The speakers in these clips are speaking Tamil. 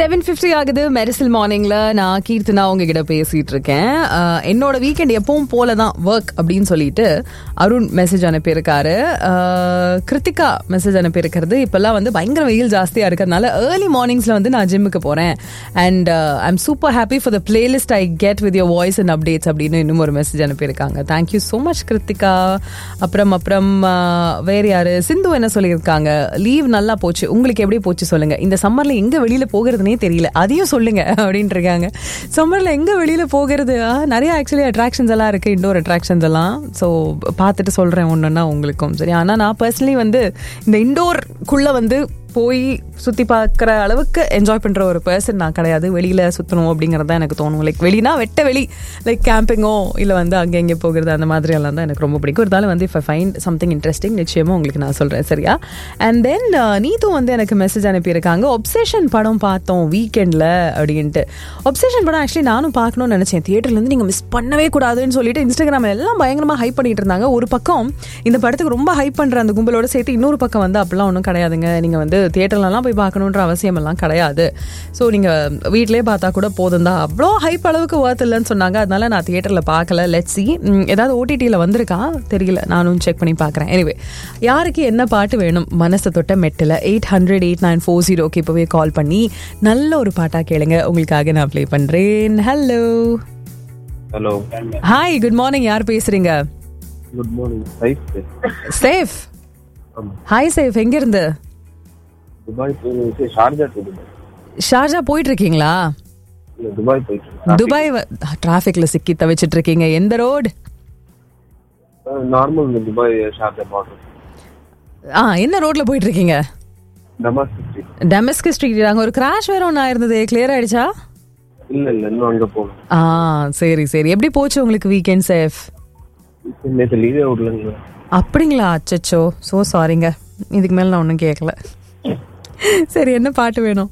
செவன் ஃபிஃப்டி ஆகுது மெரிசல் மார்னிங்ல நான் கீர்த்தனா உங்ககிட்ட பேசிட்டு இருக்கேன் அஹ், என்னோட வீக்கெண்ட் எப்பவும் போல தான் ஒர்க் அப்படின்னு சொல்லிட்டு அருண் மெசேஜ் அனுப்பியிருக்காரு அஹ், கிருத்திகா மெசேஜ் அனுப்பியிருக்கிறது இப்பெல்லாம் வந்து பயங்கர வெயில் ஜாஸ்தியா இருக்கிறதுனால ஏர்லி மார்னிங்ஸ்ல வந்து நான் ஜிம்முக்கு போறேன் and I am super happy for the playlist I get with your voice and updates அப்படின்னு இன்னும் ஒரு மெசேஜ் அனுப்பியிருக்காங்க தேங்க்யூ ஸோ மச் கிருத்திகா அப்புறம் அப்புறம் அஹ், வேற யாரு சிந்து என்ன சொல்லியிருக்காங்க லீவ் நல்லா போச்சு உங்களுக்கு எப்படி போச்சு சொல்லுங்க இந்த சம்மர்ல எங்க வெளியில போகிறதுனே தெரியல அதையும் சொல்லுங்க அப்படின்ட்டு இருக்காங்க சம்மர்ல எங்க வெளியில போகிறது ஆ, நிறைய ஆக்சுவலி அட்ராக்ஷன்ஸ் எல்லாம் இருக்கு இண்டோர் அட்ராக்ஷன்ஸ் எல்லாம் ஸோ பார்த்துட்டு சொல்றேன் ஒன்றுன்னா உங்களுக்கும் சரி ஆனா நான் பர்சனலி வந்து இந்த இண்டோர்க்குள்ள வந்து போய் சுத்தி பார்க்குற அளவுக்கு என்ஜாய் பண்ற ஒரு பர்சன் நான் கிடையாது வெளியில சுத்தணும் அப்படிங்கறது தான் எனக்கு தோணும் லைக் வெளினா வெட்ட வெளி லைக் கேம்பிங்கோ இல்ல வந்து அங்கே இங்கே போகிறது அந்த மாதிரி எல்லாம் தான் எனக்கு ரொம்ப பிடிக்கும் இருந்தாலும் வந்து if I find something interesting நிச்சயமா உங்களுக்கு நான் சொல்றேன் சரியா அண்ட் தென் நீத்து வந்து எனக்கு மெசேஜ் அனுப்பியிருக்காங்க ஒப்சேஷன் படம் பார்த்தோம் வீக்கெண்ட்ல அப்படின்ட்டு ஒப்சேஷன் படம் ஆக்சுவலி நானும் பார்க்கணும்னு நினைச்சேன் தியேட்டர்ல இருந்து நீங்க மிஸ் பண்ணவே கூடாதுன்னு சொல்லிட்டு இன்ஸ்டாகிராம்ல எல்லாம் பயங்கரமா ஹைப் பண்ணிட்டு இருந்தாங்க ஒரு பக்கம் இந்த படத்துக்கு ரொம்ப ஹைப் பண்ற அந்த கும்பலோட சேர்த்து இன்னொரு பக்கம் வந்து அப்படிலாம் ஒன்றும் கிடையாதுங்க நீங்க வந்து தியேட்டர்லலாம் போய் பார்க்கணுன்ற அவசியம் எல்லாம் கிடையாது ஸோ நீங்க வீட்லயே பார்த்தா கூட போதும் தான் அவ்வளோ ஹைப் அளவுக்கு ஒர்த் இல்லைன்னு சொன்னாங்க அதனால நான் தியேட்டர்ல பார்க்கல லெட் சி ஏதாவது ஓடிடியில் வந்திருக்கா தெரியல நானும் செக் பண்ணி பார்க்குறேன் எனிவே யாருக்கு என்ன பாட்டு வேணும் மனசை தொட்ட மெட்டில் eight hundred eight nine four ஜீரோக்கு இப்போவே கால் பண்ணி நல்ல ஒரு பாட்டாக கேளுங்க உங்களுக்காக நான் ப்ளே பண்ணுறேன் hello hello hi good morning யார் பேசுறீங்க குட் மார்னிங் சைஃப் சேஃப் ஆமா ஹாய் சேஃப் எங்கிருந்து துபாய் போய் ஷார்ஜா டு துபாய் ஷார்ஜா போயிட்டு இருக்கீங்களா இல்ல துபாய் போயிட்டு துபாய் டிராஃபிக்ல சிக்கி தவிச்சிட்டு இருக்கீங்க எந்த ரோடு நார்மல் இந்த துபாய் ஷார்ஜா பார்டர் ஆ என்ன ரோட்ல போயிட்டு இருக்கீங்க டமாஸ்க் ஸ்ட்ரீட் டெமஸ்க் ஸ்ட்ரீட் அங்க ஒரு கிராஷ் வேற ஒன்று ஆயிருந்தது கிளியர் ஆயிடுச்சா இல்ல இல்ல இன்னும் அங்க போகணும் ஆ சரி சரி எப்படி போச்சு உங்களுக்கு வீக்கெண்ட் சேஃப் இப்ப நேற்று லீவே விடலங்க அப்படிங்களா அச்சச்சோ ஸோ சாரிங்க இதுக்கு மேல நான் ஒன்றும் கேட்கல சரி என்ன பாட்டு வேணும்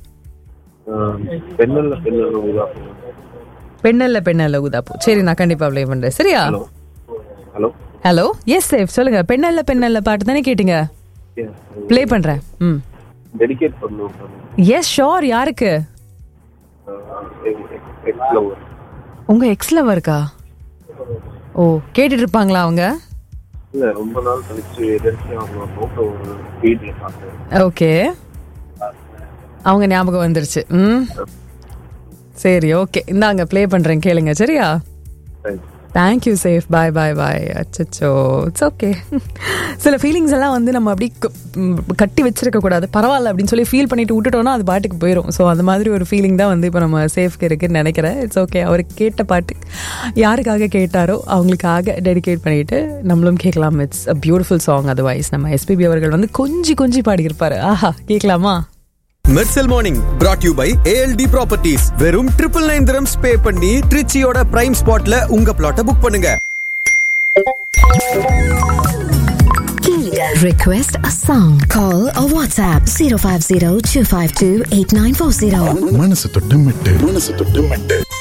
பெண்ணல்ல பெண்ணல்ல ஊதா பெண்ணல்ல பெண்ணல்ல உதாப்பு சரி நான் கண்டிப்பா ப்ளே பண்றேன் சரியா hello hello hello yes Saif சொல்லுங்க பெண்ணல்ல பெண்ணல்ல பாட்டு தானே கேட்டீங்க ப்ளே பண்றேன் ம் டெடிகேட் பண்ணுவோம் எஸ் ஷோர் யாருக்கு எக்ஸ் லவர் உங்க எக்ஸ் லவருக்கா ஓ கேட்டுட்டு இருப்பாங்களா அவங்க இல்ல ரொம்ப நாள் கழிச்சு எதிர்த்து அவங்க போட்டோ ஒரு ஃபீட்ல பார்த்தேன் ஓகே அவங்க ஞாபகம் வந்துருச்சு ம் சரி ஓகே இந்தாங்க ப்ளே பண்றேன் கேளுங்க சரியா Thanks. Thank you Saif bye bye bye அச்சச்சோ இட்ஸ் ஓகே சில ஃபீலிங்ஸ் எல்லாம் வந்து நம்ம அப்படி க- ம், கட்டி வச்சிருக்க கூடாது பரவாயில்ல அப்படின்னு சொல்லி ஃபீல் பண்ணிட்டு விட்டுட்டோம்னா அது பாட்டுக்கு போயிடும் ஸோ அந்த மாதிரி ஒரு ஃபீலிங் தான் வந்து இப்போ நம்ம சேஃப்க்கு இருக்குன்னு நினைக்கிறேன் இட்ஸ் ஓகே அவருக்கு கேட்ட பாட்டு யாருக்காக கேட்டாரோ அவங்களுக்காக டெடிகேட் பண்ணிட்டு நம்மளும் கேட்கலாம் it's a beautiful song otherwise நம்ம எஸ்பிபி அவர்கள் வந்து கொஞ்சி கொஞ்சி பாடியிருப்பாரு ஆஹா கேட்கலாமா Mersal morning brought you by ALT properties வெறும் ட்ரிபிள் நைன் திரம்ஸ் பே பண்ணி ட்ரிச்சியோட பிரைம் ஸ்பாட்ல உங்க பிளாட்டை புக் பண்ணுங்க Request a song. Call or WhatsApp 050 252 8940. மனசு தொட்டு மெட்டு மனசு தொட்டு மெட்டு